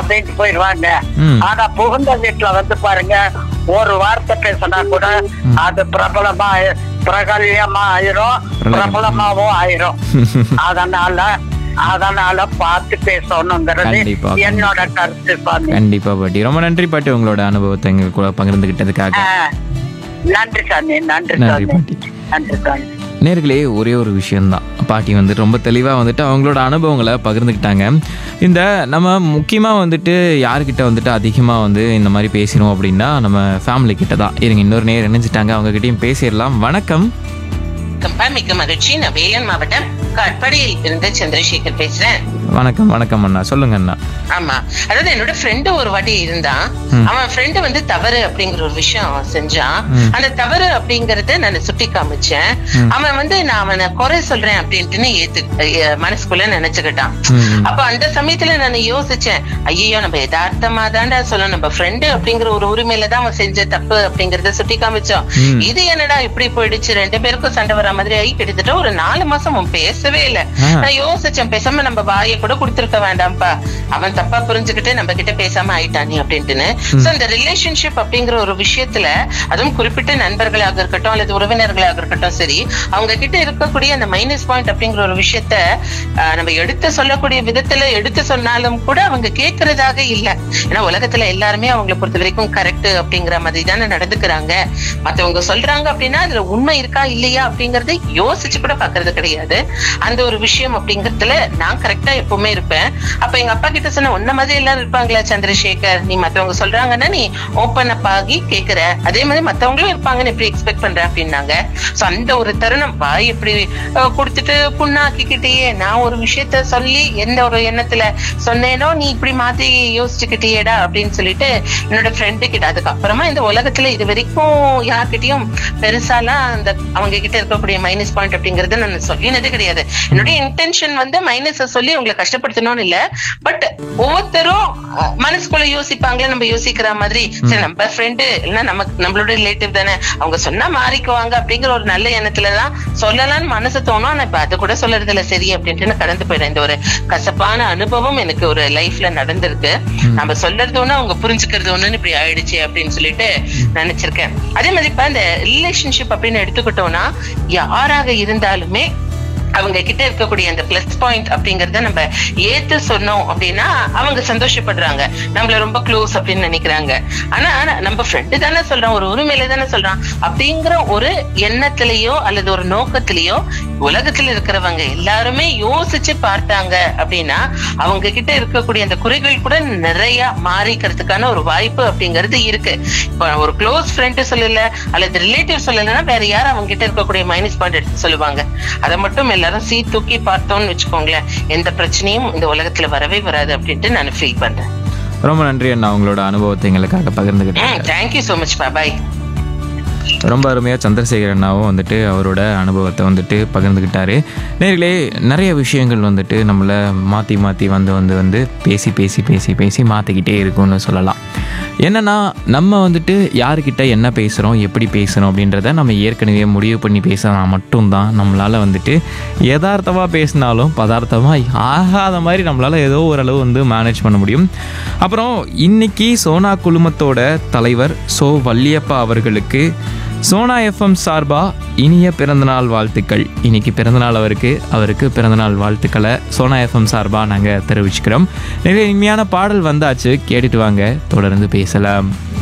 அப்படின்ட்டு போயிடுவாங்க ம். ஆனா புகுந்த வீட்டுல வந்து பாருங்க ஒரு வார்த்தை பேசினா கூட அது பிரபலமா ஆயி- பிரகல்யமா ஆயிரும் பிரகல்யம். பிரபலமாவும் ஆயிரும் அதனால அதனால பார்த்து பேசணுங்கிறது கண்டிப்பா. என்னோட கருத்து சாமி கண்டிப்பா பாட்டி ரொம்ப நன்றி பாட்டி உங்களோட அனுபவத்தை எங்க கூட பகிர்ந்துகிட்டதுக்காக ஆ, நன்றி சாமி நன்றி நன்றி சாமி பாட்டி நன்றி சாமி நேர்களே ஒரே ஒரு விஷயம்தான் பாட்டி வந்து ரொம்ப தெளிவாக வந்துட்டு அவங்களோட அனுபவங்களை பகிர்ந்துக்கிட்டாங்க இந்த நம்ம முக்கியமாக வந்துட்டு யார்கிட்ட வந்துட்டு அதிகமாக வந்து இந்த மாதிரி பேசினோம் அப்படின்னா நம்ம ஃபேமிலி கிட்ட தான் இருங்க இன்னொரு நேரம் இணைஞ்சிட்டாங்க அவங்க கிட்டயும் பேசிடலாம் வணக்கம் கம்பா மிக்க மகிழ்ச்சி நான் வேலன் மாவட்டம் காட்பாடியில் இருந்து சந்திரசேகர் பேசுறேன் வணக்கம் வணக்கம் அண்ணா சொல்லுங்க அண்ணா ஆமா அதாவது என்னோட ஃப்ரெண்டு ஒரு வாட்டி இருந்தான் ம். அவன் ஃப்ரெண்டு வந்து தவறு அப்படிங்கிற ஒரு விஷயம் அவன் செஞ்சான் ம். அந்த தவறு அப்படிங்கறத நான் சுட்டி காமிச்சேன் ம். அவன் வந்து நான் அவனை குறை சொல்றேன் அப்படின்ட்டுன்னு ஏத்து அஹ் மனசுக்குள்ள நினைச்சுக்கிட்டான் ம். அப்ப அந்த சமயத்துல நான் யோசிச்சேன் ஐயோ நம்ம யதார்த்தமா தான்டா சொல்லணும் நம்ம ஃப்ரெண்டு அப்படிங்கிற ஒரு உரிமையில தான் அவன் செஞ்ச தப்பு அப்படிங்கறத சுட்டி காமிச்சோம் ம். இது என்னடா இப்படி போயிடுச்சு ரெண்டு பேருக்கும் சண்டை வர மாதிரி ஆகி கிட்டத்தட்ட ஒரு நாலு மாசம் அவன் பேசவே இல்ல ஆ. நான் யோசிச்சேன் பேசாம நம்ம வாயை கூட கொடுத்திருக்க வேண்டாம்ப்பா அவன் தப்பா புரிஞ்சுக்கிட்டு நம்ம கிட்ட பேசாம ஆயிட்டானே அப்படின்ட்டுன்னு சோ இந்த ரிலேஷன்ஷிப் அப்படிங்கிற ஒரு விஷயத்துல அதுவும் குறிப்பிட்ட நண்பர்களாக இருக்கட்டும் அல்லது உறவினர்களாக இருக்கட்டும் சரி அவங்க கிட்ட இருக்கக்கூடிய அந்த மைனஸ் பாயிண்ட் அப்படிங்கிற ஒரு விஷயத்த ஆஹ், நம்ம எடுத்து சொல்லக்கூடிய விதத்துல எடுத்து சொன்னாலும் கூட அவங்க கேட்கறதாக இல்ல ஏன்னா உலகத்துல எல்லாருமே அவங்கள பொறுத்த வரைக்கும் கரெக்ட் அப்படிங்கிற மாதிரி தானே நடந்துக்கிறாங்க மத்தவங்க சொல்றாங்க அப்படின்னா அதுல உண்மை இருக்கா இல்லையா அப்படிங்கறத யோசிச்சு கூட பாக்குறது கிடையாது அந்த ஒரு விஷயம் அப்படிங்கறதுல நான் கரெக்டா எப்பவுமே இருப்பேன் அப்ப எங்க அப்பா கிட்ட சொன்ன உன்ன மாதிரி எல்லாரும் இருப்பாங்களா சந்திரசேகர் நீ மத்தவங்க சொல்றாங்கன்னா நீ ஓபன் அப் ஆகி கேக்குற அதே மாதிரி மத்தவங்களும் இருப்பாங்கன்னு எப்படி எக்ஸ்பெக்ட் பண்ற அப்படின்னாங்க சோ அந்த ஒரு தருணம் வாய் எப்படி அஹ், கொடுத்துட்டு புண்ணாக்கிக்கிட்டேயே நான் ஒரு விஷயத்த சொல்லி எந்த ஒரு எண்ணத்துல சொன்னேனோ நீ இப்படி மாத்தி யோசிச்சுக்கிட்டேடா அப்படின்னு சொல்லிட்டு என்னோட ஃப்ரெண்டு கிட்ட அதுக்கப்புறமா இந்த உலகத்துல இது வரைக்கும் யார்கிட்டயும் பெருசாலாம் அந்த அவங்க கிட்ட இருக்கக்கூடிய மைனஸ் பாயிண்ட் அப்படிங்கறத நான் சொல்லினதே கிடையாது என்னுடைய இன்டென்ஷன் வந்து மைனஸ சொல்லி உங்களை கஷ்டப்படுத்தணும்னு இல்ல பட் ஒவ்வொருத்தரும் அஹ், மனசுக்குள்ள யோசிப்பாங்களே நம்ம யோசிக்கிற மாதிரி சரி நம்ம ஃப்ரெண்டு இல்லைன்னா நமக்கு நம்மளோட ரிலேட்டிவ் தானே அவங்க சொன்னா மாறிக்குவாங்க அப்படிங்கிற ஒரு நல்ல எண்ணத்துலதான் சொல்லலாம்னு மனசு தோணும் ஆனா இப்ப அது கூட சொல்றது இல்ல சரி அப்படின்ட்டு நான் கடந்து போயிடுறேன் இந்த ஒரு கசப்பான அனுபவம் எனக்கு ஒரு லைஃப்ல நடந்திருக்கு நம்ம சொல்றது ஒண்ணு அவங்க புரிஞ்சுக்கிறது ஒண்ணுன்னு இப்படி ஆயிடுச்சு அப்படின்னு சொல்லிட்டு நினைச்சிருக்கேன் அதே மாதிரி இப்ப இந்த ரிலேஷன்ஷிப் அப்படின்னு எடுத்துக்கிட்டோம்னா யாராக இருந்தாலுமே அவங்க கிட்ட இருக்கக்கூடிய அந்த பிளஸ் பாயிண்ட் அப்படிங்கறத நம்ம ஏத்து சொன்னோம் அப்படின்னா அவங்க சந்தோஷப்படுறாங்க நம்மள ரொம்ப க்ளோஸ் அப்படின்னு நினைக்கிறாங்க ஆனா நம்ம ஃப்ரெண்டு தானே சொல்றோம் ஒரு உரிமையில தானே சொல்றான் அப்படிங்கிற ஒரு எண்ணத்திலேயோ அல்லது ஒரு நோக்கத்திலேயோ உலகத்துல இருக்கிறவங்க எல்லாருமே யோசிச்சு பார்த்தாங்க அப்படின்னா அவங்க கிட்ட இருக்கக்கூடிய அந்த குறைகள் கூட நிறைய மாறிக்கிறதுக்கான ஒரு வாய்ப்பு அப்படிங்கிறது இருக்கு இப்ப ஒரு க்ளோஸ் ஃப்ரெண்ட் சொல்லல அல்லது ரிலேட்டிவ் சொல்லலைன்னா வேற யார் அவங்க கிட்ட இருக்கக்கூடிய மைனஸ் பாயிண்ட் எடுத்து சொல்லுவாங்க அதை மட்டும் எல்லாரும் சீ தூக்கி பார்த்தோம்னு வச்சுக்கோங்களேன் எந்த பிரச்சனையும் இந்த உலகத்துல வரவே வராது அப்படின்ட்டு நான் ஃபீல் பண்றேன் ரொம்ப நன்றி அண்ணா உங்களோட அனுபவத்தை எங்களுக்காக பகிர்ந்துக்கிட்டாங்க தேங்க்யூ சோ மச் பாய் ரொம்ப அருமையாக சந்திரசேகர் அண்ணாவும் வந்துட்டு அவரோட அனுபவத்தை வந்துட்டு பகிர்ந்துக்கிட்டாரு நேர்களே நிறைய விஷயங்கள் வந்துட்டு நம்மளை மாற்றி மாற்றி வந்து வந்து வந்து பேசி பேசி பேசி பேசி மாற்றிக்கிட்டே இருக்கும்னு சொல்லலாம் என்னன்னா நம்ம வந்துட்டு யாருக்கிட்ட என்ன பேசுகிறோம் எப்படி பேசுகிறோம் அப்படின்றத நம்ம ஏற்கனவே முடிவு பண்ணி பேசினா மட்டும்தான் நம்மளால் வந்துட்டு யதார்த்தமாக பேசினாலும் பதார்த்தமாக ஆகாத மாதிரி நம்மளால் ஏதோ ஓரளவு வந்து மேனேஜ் பண்ண முடியும் அப்புறம் இன்னைக்கு சோனா குழுமத்தோட தலைவர் சோ வள்ளியப்பா அவர்களுக்கு சோனா எஃப்எம் சார்பா இனிய பிறந்தநாள் வாழ்த்துக்கள் இன்னைக்கு பிறந்தநாள் அவருக்கு அவருக்கு பிறந்தநாள் வாழ்த்துக்களை சோனா எஃப்எம் சார்பா நாங்கள் தெரிவிச்சுக்கிறோம் நிறைய இனிமையான பாடல் வந்தாச்சு கேட்டுட்டு வாங்க தொடர்ந்து பேசலாம்